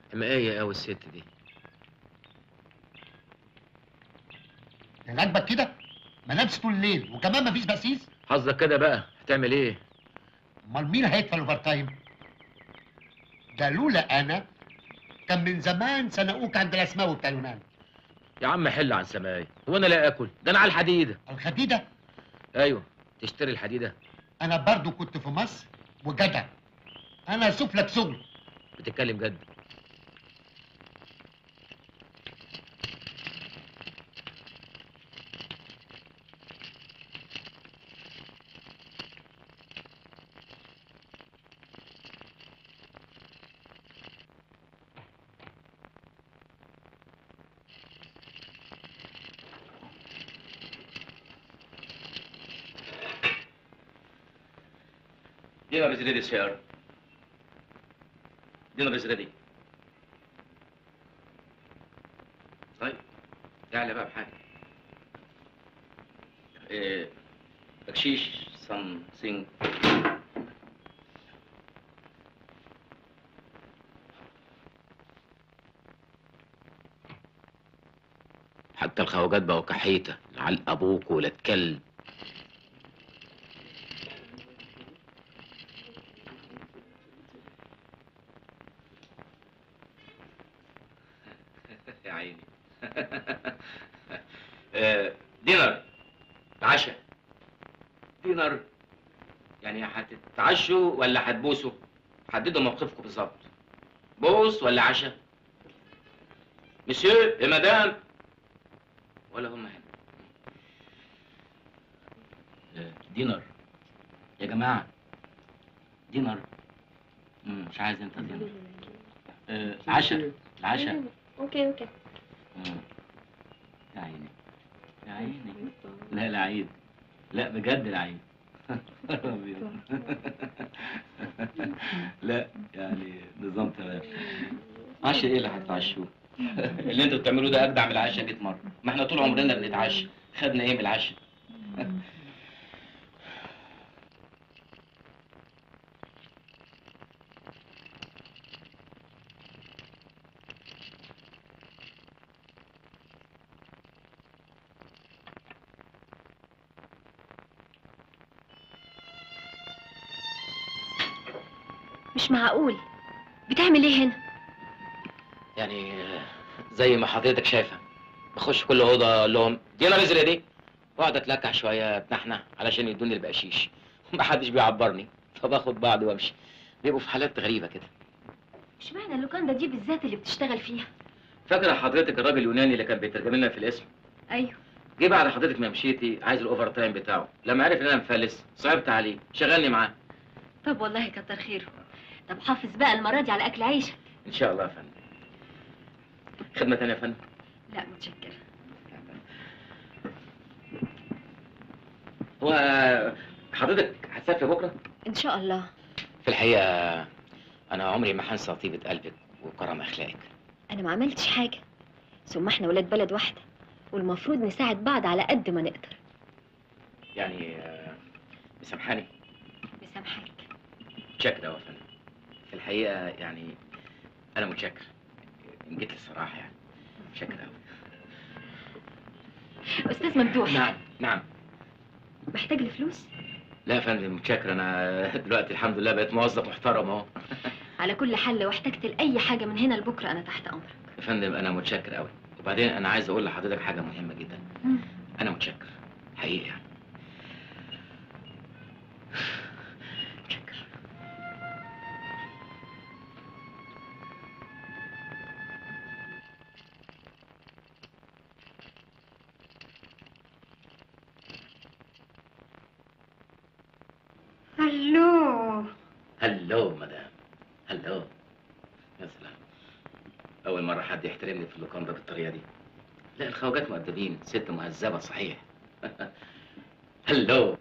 حماية قوي الست دي يعني عاجبك كده؟ ما نامش طول الليل وكمان مفيش بسيس؟ حظك كده بقى هتعمل ايه امال مين هيدفع الاوفر تايم؟ ده لولا انا كان من زمان سنقوك عند الاسماوي بتاع اليونان يا عم حل عن سماي هو انا لا اكل ده انا على الحديده الخديده ايوه تشتري الحديده انا برضو كنت في مصر وجدع انا اشوف لك شغل بتتكلم جد Dinner is ready, sir. Dinner is ready. طيب تعالى بقى بحاجه إيه بكشيش something. حتى الخواجات بقوا كحيته لعل ابوك ولا كلب يا عيني. إيه دينر العشاء. دينر يعني هتتعشوا ولا هتبوسوا؟ حددوا موقفكم بالظبط. بوس ولا عشاء؟ مسيو يا مدام ولا هم هنا؟ إيه، دينر يا جماعة دينر مم، مش عايز انت دينر إيه، عشاء العشاء اوكي اوكي مم. يا عيني يا عيني لا لا عيب لا بجد لا عيب لا يعني نظام تمام عشاء ايه اللي هتتعشوه؟ اللي انتوا بتعملوه ده اجدع من العشاء 100 مره ما احنا طول عمرنا بنتعشى خدنا ايه من العشاء؟ مش معقول بتعمل ايه هنا يعني آه، زي ما حضرتك شايفه بخش كل اوضه اقول لهم دينا نزل دي واقعد اتلكع شويه بنحنة علشان يدوني البقشيش محدش بيعبرني فباخد بعض وامشي بيبقوا في حالات غريبه كده اشمعنى اللوكاندا دي بالذات اللي بتشتغل فيها فاكره حضرتك الراجل اليوناني اللي كان بيترجم لنا في الاسم ايوه جه بعد حضرتك ما مشيتي عايز الاوفر تايم بتاعه لما عرف ان انا مفلس صعبت عليه شغلني معاه طب والله كتر خيره طب حافظ بقى المره دي على اكل عيشك ان شاء الله يا فندم خدمه تانية يا فندم لا متشكره هو حضرتك هتسافر بكره ان شاء الله في الحقيقه انا عمري ما هنسى طيبه قلبك وكرم اخلاقك انا ما عملتش حاجه ثم احنا ولاد بلد واحده والمفروض نساعد بعض على قد ما نقدر يعني آه، مسامحاني مسامحاك متشكر أوي يا فندم في الحقيقه يعني انا متشكر ان جيت الصراحه يعني متشكر قوي استاذ ممدوح نعم نعم محتاج لفلوس لا يا فندم متشكر انا دلوقتي الحمد لله بقيت موظف محترم اهو على كل حال لو احتجت لاي حاجه من هنا لبكره انا تحت امرك يا فندم انا متشكر قوي وبعدين انا عايز اقول لحضرتك حاجه مهمه جدا مم. انا متشكر حقيقي يعني متشكر الو هلو مدام هلو يا سلام اول مره حد يحترمني في اللوكاندا بالطريقه دي لا الخواجات مؤدبين ست مهذبه صحيح هلو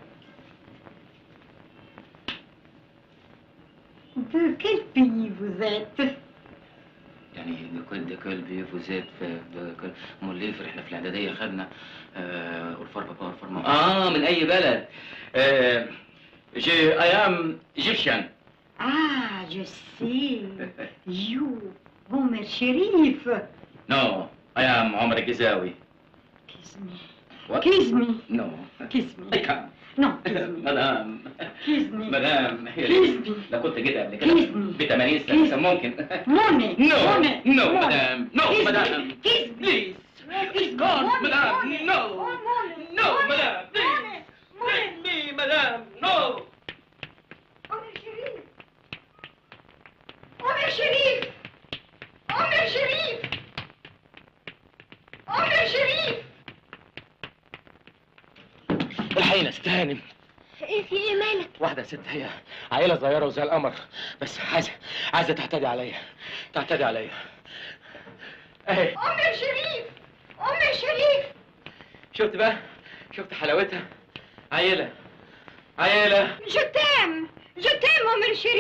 De quel pays vous êtes يعني ديكول ديكول بيفوزات في ديكول امال ليه في احنا في الاعداديه خدنا آه اورفار بابا اورفار ماما اه من اي بلد آه جي اي ام ايجيبشن Ah, je sais. You, عمر شريف نو اي ام عمر الجزاوي Kiss me. What? Kiss me. نو Kiss I me. can't. No, kiss me. مدام Kiss me. مدام يا Kiss ريت. me. لو كنت جيت قبل كده Kiss me. ب 80 Kiss. سنه كان ممكن Money. No. Money. No, Money. madam. No, Kiss me. madam. Kiss me. Please. Kiss me. God, Money. madam. Money. No. Oh, money. No, Money. madam. Please. Money. Money. Let me, madam. No. عمر شريف عمر شريف عمر شريف عمر شريف الحقيقة استهانم ايه في ايه مالك واحدة ست هي عيلة صغيرة وزي القمر بس عايزة عايزة تعتدي عليا تعتدي عليا اهي عمر شريف عمر شريف شفت بقى شفت حلاوتها عيلة عيلة Je t'aime Je t'aime عمر شريف